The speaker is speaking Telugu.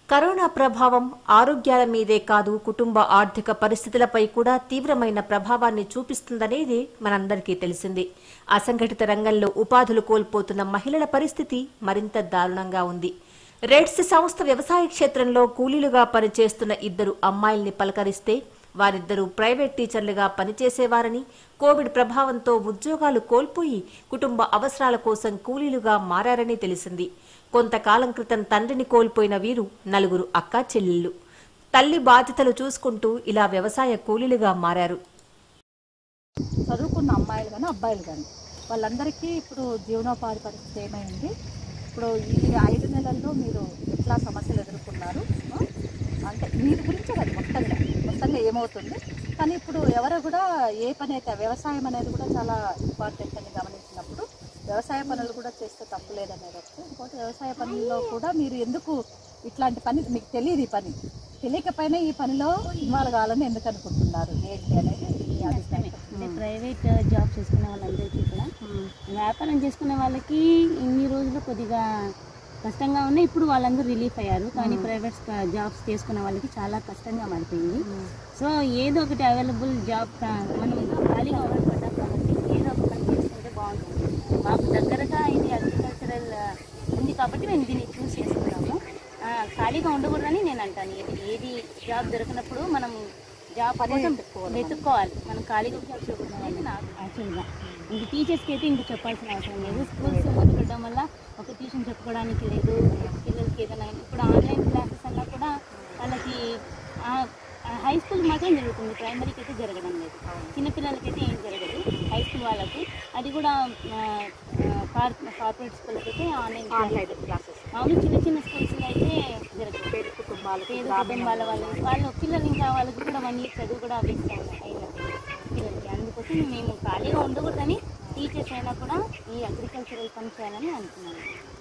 కరోనా ప్రభావం ఆరోగ్యాల మీదే కాదు కుటుంబ ఆర్థిక పరిస్థితులపై కూడా తీవ్రమైన ప్రభావాన్ని చూపిస్తుందనేది మనందరికీ తెలిసింది అసంఘటిత రంగంలో ఉపాధులు కోల్పోతున్న మహిళల పరిస్థితి మరింత దారుణంగా ఉంది రెడ్స్ సంస్థ వ్యవసాయ క్షేత్రంలో కూలీలుగా పనిచేస్తున్న ఇద్దరు అమ్మాయిల్ని పలకరిస్తే వారిద్దరూ ప్రైవేట్ టీచర్లుగా పనిచేసేవారని కోవిడ్ ప్రభావంతో ఉద్యోగాలు కోల్పోయి కుటుంబ అవసరాల కోసం కూలీలుగా మారారని తెలిసింది కొంతకాలం క్రితం తండ్రిని కోల్పోయిన వీరు నలుగురు అక్కా చెల్లెళ్ళు తల్లి బాధ్యతలు చూసుకుంటూ ఇలా వ్యవసాయ కూలీలుగా మారారు చదువుకున్న అమ్మాయిలు కానీ అబ్బాయిలు కానీ వాళ్ళందరికీ ఇప్పుడు జీవనోపాధి పరిస్థితి ఏమైంది ఇప్పుడు ఈ ఐదు నెలల్లో మీరు ఎట్లా సమస్యలు ఎదుర్కొన్నారు ఆ? అంటే మీరు గురించే కదా మొత్తంగా మొత్తంగా ఏమవుతుంది కానీ ఇప్పుడు ఎవరు కూడా ఏ పని అయితే వ్యవసాయం అనేది కూడా చాలా ఇంపార్టెంట్ అని గమనించినప్పుడు వ్యవసాయ పనులు కూడా చేస్తే తప్పు లేదనేది ఒకటి ఇంకోటి వ్యవసాయ పనుల్లో కూడా మీరు ఎందుకు ఇట్లాంటి పని మీకు తెలియదు ఈ పని తెలియకపోయినా ఈ పనిలో ఇన్వాల్వ్ కావాలని ఎందుకు అనుకుంటున్నారు ఏంటి అనేది మీ అభిప్రాయం అంటే ప్రైవేట్ జాబ్ చేసుకునే వాళ్ళందరికీ కూడా వ్యాపారం చేసుకునే వాళ్ళకి ఇన్ని రోజులు కొద్దిగా కష్టంగా ఉన్నాయి ఇప్పుడు వాళ్ళందరూ రిలీఫ్ అయ్యారు కానీ ప్రైవేట్ జాబ్స్ చేసుకునే వాళ్ళకి చాలా కష్టంగా మారిపోయింది సో ఏదో ఒకటి అవైలబుల్ జాబ్ మనం ఖాళీగా పడ్డాం కాబట్టి ఏదో ఒక పని చేసుకుంటే బాగుంటుంది మాకు దగ్గరగా ఇది అగ్రికల్చరల్ ఉంది కాబట్టి మేము దీన్ని చూస్ చేసుకున్నాము ఆ, ఖాళీగా ఉండకూడదని నేను అంటాను ఏది ఏది జాబ్ దొరికినప్పుడు మనం జాబ్ కోసం వెతుక్కోవాలి మనం ఖాళీగా కూర్చోకూడదు నాకు యాక్చువల్గా ఇంక టీచర్స్కి అయితే ఇంక చెప్పాల్సిన అవసరం లేదు స్కూల్స్ పెట్టడం వల్ల ఒక ట్యూషన్ చెప్పుకోవడానికి లేదు పిల్లలకి ఏదైనా ఇప్పుడు ఆన్లైన్ క్లాసెస్ అన్నా కూడా వాళ్ళకి హై స్కూల్ మాత్రం జరుగుతుంది ప్రైమరీకి అయితే జరగడం లేదు చిన్నపిల్లలకి అయితే ఏం జరగదు హై స్కూల్ వాళ్ళకి అది కూడా కార్పొరేట్ స్కూల్కి అయితే ఆన్లైన్ ఆన్లైన్ క్లాసెస్ మామూలు చిన్న చిన్న స్కూల్స్లో అయితే జరగదు పేద కుటుంబాలకు పేద కుటుంబాల వాళ్ళు వాళ్ళు పిల్లలు ఇంకా వాళ్ళకి కూడా వన్ ఇయర్ చదువు కూడా వేస్ట్ అయినట్టు పిల్లలకి అందుకోసం మేము ఖాళీగా ఉండకూడదని టీచర్స్ అయినా కూడా ఈ అగ్రికల్చరల్ పని చేయాలని అనుకున్నాను